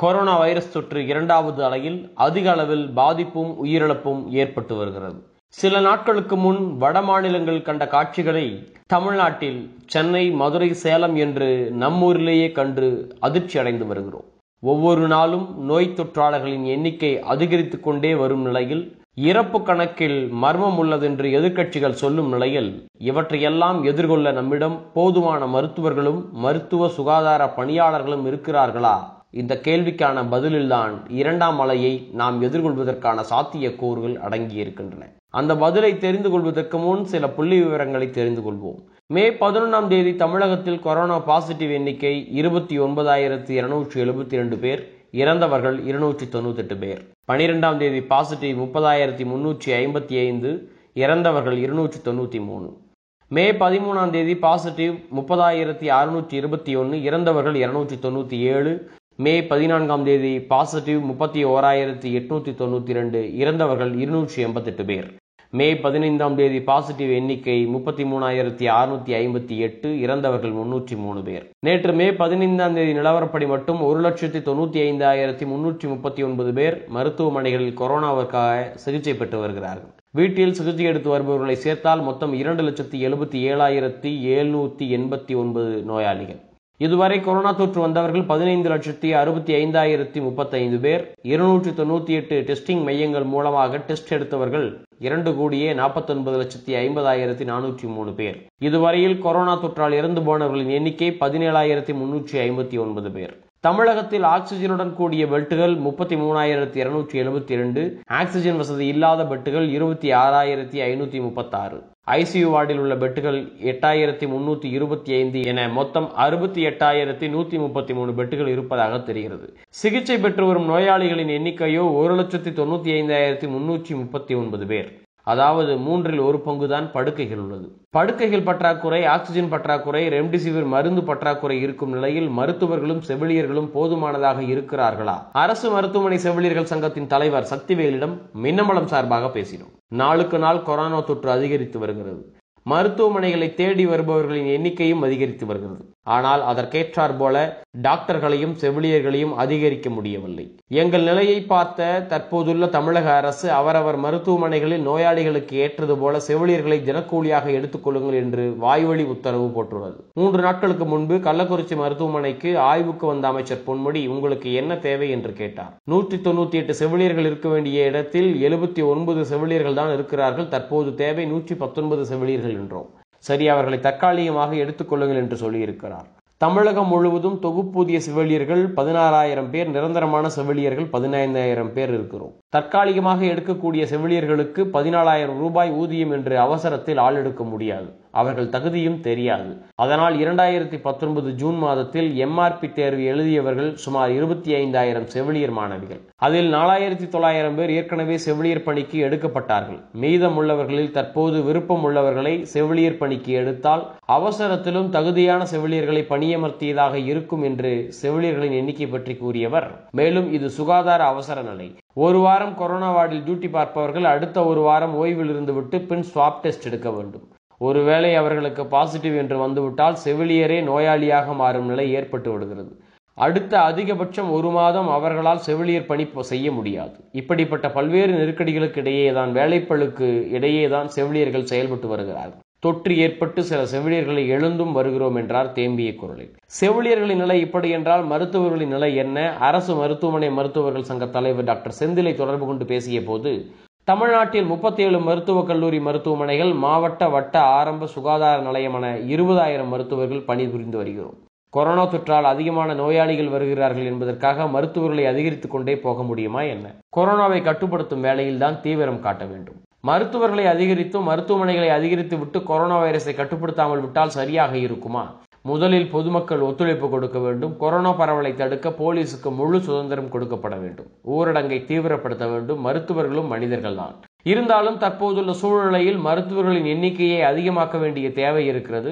corona virus தொற்று இரண்டாவது அலையில் அதிக அளவில் பாதிப்பும் உயிரிழப்பும் ஏற்பட்டு வருகிறது சில நாட்களுக்கு முன் வட மாநிலங்கள் கண்ட காட்சிகளை தமிழ்நாட்டில் சென்னை மதுரை சேலம் என்று நம்மூரிலேயே கண்டு அதிர்ச்சி அடைந்து வருகிறோம் ஒவ்வொரு நாளும் நோய் தொற்றாளர்களின் எண்ணிக்கை அதிகரித்துக் கொண்டே வரும் நிலையில் இறப்பு கணக்கில் மர்மம் உள்ளதென்று எதிர்க்கட்சிகள் சொல்லும் நிலையில் இவற்றையெல்லாம் எதிர்கொள்ள நம்மிடம் போதுமான மருத்துவர்களும் மருத்துவ சுகாதார பணியாளர்களும் இருக்கிறார்களா இந்த கேள்விக்கான பதிலில்தான் இரண்டாம் அலையை நாம் எதிர்கொள்வதற்கான சாத்தியக்கூறுகள் அடங்கியிருக்கின்றன அந்த பதிலை தெரிந்து கொள்வதற்கு முன் சில புள்ளி விவரங்களை தெரிந்து கொள்வோம் மே பதினொன்றாம் தேதி தமிழகத்தில் கொரோனா பாசிட்டிவ் எண்ணிக்கை இருபத்தி ஒன்பதாயிரத்தி இருநூற்றி எழுபத்தி ரெண்டு பேர் இறந்தவர்கள் இருநூற்றி தொண்ணூத்தெட்டு பேர் பனிரெண்டாம் தேதி பாசிட்டிவ் முப்பதாயிரத்தி முன்னூற்றி ஐம்பத்தி ஐந்து இறந்தவர்கள் இருநூற்றி தொண்ணூற்றி மூணு மே பதிமூணாம் தேதி பாசிட்டிவ் முப்பதாயிரத்தி அறுநூற்றி இருபத்தி ஒன்று இறந்தவர்கள் இருநூற்றி தொண்ணூற்றி ஏழு மே பதினான்காம் தேதி பாசிட்டிவ் முப்பத்தி ஓராயிரத்தி எட்நூத்தி தொண்ணூத்தி ரெண்டு இறந்தவர்கள் இருநூற்றி எண்பத்தெட்டு பேர் மே பதினைந்தாம் தேதி பாசிட்டிவ் எண்ணிக்கை முப்பத்தி மூணாயிரத்தி அறுநூத்தி ஐம்பத்தி எட்டு இறந்தவர்கள் முன்னூற்றி மூணு பேர் நேற்று மே பதினைந்தாம் தேதி நிலவரப்படி மட்டும் ஒரு லட்சத்தி தொண்ணூத்தி ஐந்தாயிரத்தி முன்னூற்றி முப்பத்தி ஒன்பது பேர் மருத்துவமனைகளில் கொரோனாவிற்காக சிகிச்சை பெற்று வருகிறார்கள் வீட்டில் சிகிச்சை எடுத்து வருபவர்களை சேர்த்தால் மொத்தம் இரண்டு லட்சத்தி எழுபத்தி ஏழாயிரத்தி எழுநூத்தி எண்பத்தி ஒன்பது நோயாளிகள் இதுவரை கொரோனா தொற்று வந்தவர்கள் பதினைந்து லட்சத்தி அறுபத்தி ஐந்தாயிரத்தி முப்பத்தைந்து பேர் இருநூற்றி தொண்ணூத்தி எட்டு டெஸ்டிங் மையங்கள் மூலமாக டெஸ்ட் எடுத்தவர்கள் இரண்டு கோடியே நாற்பத்தொன்பது லட்சத்தி ஐம்பதாயிரத்தி நானூற்றி மூணு பேர் இதுவரையில் கொரோனா தொற்றால் இறந்து போனவர்களின் எண்ணிக்கை பதினேழாயிரத்தி முன்னூற்றி ஐம்பத்தி ஒன்பது பேர் தமிழகத்தில் ஆக்சிஜனுடன் கூடிய பெட்டுகள் முப்பத்தி மூணாயிரத்தி இருநூற்றி எழுபத்தி இரண்டு ஆக்சிஜன் வசதி இல்லாத பெட்டுகள் இருபத்தி ஆறாயிரத்தி ஐநூத்தி முப்பத்தாறு ஐசியு வார்டில் உள்ள பெட்டுகள் எட்டாயிரத்தி முன்னூத்தி இருபத்தி ஐந்து என மொத்தம் அறுபத்தி எட்டாயிரத்தி நூத்தி முப்பத்தி மூணு பெட்டுகள் இருப்பதாக தெரிகிறது சிகிச்சை பெற்று வரும் நோயாளிகளின் எண்ணிக்கையோ ஒரு லட்சத்தி தொண்ணூத்தி ஐந்தாயிரத்தி முன்னூற்றி முப்பத்தி ஒன்பது பேர் அதாவது மூன்றில் ஒரு பங்குதான் படுக்கைகள் உள்ளது படுக்கைகள் பற்றாக்குறை ஆக்சிஜன் பற்றாக்குறை ரெம்டிசிவிர் மருந்து பற்றாக்குறை இருக்கும் நிலையில் மருத்துவர்களும் செவிலியர்களும் போதுமானதாக இருக்கிறார்களா அரசு மருத்துவமனை செவிலியர்கள் சங்கத்தின் தலைவர் சக்திவேலிடம் மின்னம்பலம் சார்பாக பேசினோம் நாளுக்கு நாள் கொரோனா தொற்று அதிகரித்து வருகிறது மருத்துவமனைகளை தேடி வருபவர்களின் எண்ணிக்கையும் அதிகரித்து வருகிறது ஆனால் அதற்கேற்றார் போல டாக்டர்களையும் செவிலியர்களையும் அதிகரிக்க முடியவில்லை எங்கள் நிலையை பார்த்த தற்போதுள்ள தமிழக அரசு அவரவர் மருத்துவமனைகளில் நோயாளிகளுக்கு ஏற்றது போல செவிலியர்களை தினக்கூலியாக எடுத்துக்கொள்ளுங்கள் என்று வாய்வழி உத்தரவு போட்டுள்ளது மூன்று நாட்களுக்கு முன்பு கள்ளக்குறிச்சி மருத்துவமனைக்கு ஆய்வுக்கு வந்த அமைச்சர் பொன்முடி உங்களுக்கு என்ன தேவை என்று கேட்டார் நூற்றி தொண்ணூத்தி எட்டு செவிலியர்கள் இருக்க வேண்டிய இடத்தில் எழுபத்தி ஒன்பது செவிலியர்கள் தான் இருக்கிறார்கள் தற்போது தேவை நூற்றி பத்தொன்பது செவிலியர்கள் என்றோம் சரி அவர்களை தற்காலிகமாக எடுத்துக்கொள்ளுங்கள் என்று சொல்லியிருக்கிறார் தமிழகம் முழுவதும் தொகுப்பூதிய செவிலியர்கள் பதினாறாயிரம் பேர் நிரந்தரமான செவிலியர்கள் பதினைந்தாயிரம் பேர் இருக்கிறோம் தற்காலிகமாக எடுக்கக்கூடிய செவிலியர்களுக்கு பதினாலாயிரம் ரூபாய் ஊதியம் என்று அவசரத்தில் ஆள் எடுக்க முடியாது அவர்கள் தகுதியும் தெரியாது அதனால் இரண்டாயிரத்தி பத்தொன்பது ஜூன் மாதத்தில் எம்ஆர்பி தேர்வு எழுதியவர்கள் சுமார் இருபத்தி ஐந்தாயிரம் செவிலியர் மாணவிகள் அதில் நாலாயிரத்தி தொள்ளாயிரம் பேர் ஏற்கனவே செவிலியர் பணிக்கு எடுக்கப்பட்டார்கள் மீதம் உள்ளவர்களில் தற்போது விருப்பம் உள்ளவர்களை செவிலியர் பணிக்கு எடுத்தால் அவசரத்திலும் தகுதியான செவிலியர்களை பணியமர்த்தியதாக இருக்கும் என்று செவிலியர்களின் எண்ணிக்கை பற்றி கூறியவர் மேலும் இது சுகாதார அவசர நிலை ஒரு வாரம் கொரோனா வார்டில் டியூட்டி பார்ப்பவர்கள் அடுத்த ஒரு வாரம் ஓய்வில் இருந்துவிட்டு பின் ஸ்வாப் டெஸ்ட் எடுக்க வேண்டும் ஒருவேளை அவர்களுக்கு பாசிட்டிவ் என்று வந்துவிட்டால் செவிலியரே நோயாளியாக மாறும் நிலை ஏற்பட்டு விடுகிறது அடுத்த அதிகபட்சம் ஒரு மாதம் அவர்களால் செவிலியர் பணி செய்ய முடியாது இப்படிப்பட்ட பல்வேறு நெருக்கடிகளுக்கு இடையேதான் வேலைப்பழுக்கு இடையேதான் செவிலியர்கள் செயல்பட்டு வருகிறார்கள் தொற்று ஏற்பட்டு சில செவிலியர்களை எழுந்தும் வருகிறோம் என்றார் தேம்பிய குரலில் செவிலியர்களின் நிலை இப்படி என்றால் மருத்துவர்களின் நிலை என்ன அரசு மருத்துவமனை மருத்துவர்கள் சங்க தலைவர் டாக்டர் செந்திலை தொடர்பு கொண்டு பேசிய போது தமிழ்நாட்டில் முப்பத்தி ஏழு மருத்துவக் கல்லூரி மருத்துவமனைகள் மாவட்ட வட்ட ஆரம்ப சுகாதார நிலையமென இருபதாயிரம் மருத்துவர்கள் பணிபுரிந்து வருகிறோம் கொரோனா தொற்றால் அதிகமான நோயாளிகள் வருகிறார்கள் என்பதற்காக மருத்துவர்களை அதிகரித்துக் கொண்டே போக முடியுமா என்ன கொரோனாவை கட்டுப்படுத்தும் வேளையில் தான் தீவிரம் காட்ட வேண்டும் மருத்துவர்களை அதிகரித்தும் மருத்துவமனைகளை அதிகரித்து விட்டு கொரோனா வைரஸை கட்டுப்படுத்தாமல் விட்டால் சரியாக இருக்குமா முதலில் பொதுமக்கள் ஒத்துழைப்பு கொடுக்க வேண்டும் கொரோனா பரவலை தடுக்க போலீசுக்கு முழு சுதந்திரம் கொடுக்கப்பட வேண்டும் ஊரடங்கை தீவிரப்படுத்த வேண்டும் மருத்துவர்களும் மனிதர்கள்தான் இருந்தாலும் தற்போதுள்ள சூழ்நிலையில் மருத்துவர்களின் எண்ணிக்கையை அதிகமாக்க வேண்டிய தேவை இருக்கிறது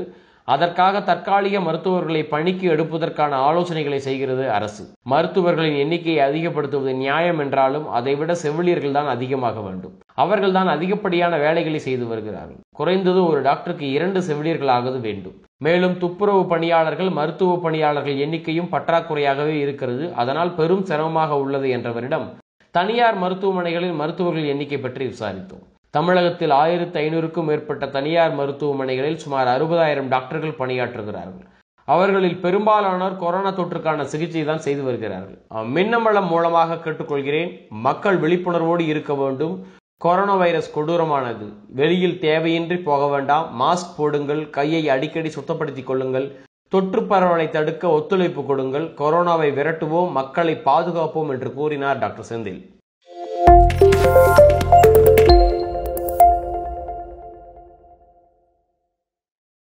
அதற்காக தற்காலிக மருத்துவர்களை பணிக்கு எடுப்பதற்கான ஆலோசனைகளை செய்கிறது அரசு மருத்துவர்களின் எண்ணிக்கையை அதிகப்படுத்துவது நியாயம் என்றாலும் அதைவிட செவிலியர்கள் தான் அதிகமாக வேண்டும் அவர்கள் தான் அதிகப்படியான வேலைகளை செய்து வருகிறார்கள் குறைந்தது ஒரு டாக்டருக்கு இரண்டு செவிலியர்களாவது வேண்டும் மேலும் துப்புரவு பணியாளர்கள் மருத்துவ பணியாளர்கள் எண்ணிக்கையும் பற்றாக்குறையாகவே இருக்கிறது அதனால் பெரும் சிரமமாக உள்ளது என்றவரிடம் தனியார் மருத்துவமனைகளில் மருத்துவர்கள் எண்ணிக்கை பற்றி விசாரித்தோம் தமிழகத்தில் ஆயிரத்தி ஐநூறுக்கும் மேற்பட்ட தனியார் மருத்துவமனைகளில் சுமார் அறுபதாயிரம் டாக்டர்கள் பணியாற்றுகிறார்கள் அவர்களில் பெரும்பாலானோர் கொரோனா தொற்றுக்கான சிகிச்சை தான் செய்து வருகிறார்கள் மின்னமலம் மூலமாக கேட்டுக்கொள்கிறேன் மக்கள் விழிப்புணர்வோடு இருக்க வேண்டும் கொரோனா வைரஸ் கொடூரமானது வெளியில் தேவையின்றி போக வேண்டாம் மாஸ்க் போடுங்கள் கையை அடிக்கடி சுத்தப்படுத்திக் கொள்ளுங்கள் தொற்று பரவலை தடுக்க ஒத்துழைப்பு கொடுங்கள் கொரோனாவை விரட்டுவோம் மக்களை பாதுகாப்போம் என்று கூறினார் டாக்டர் செந்தில்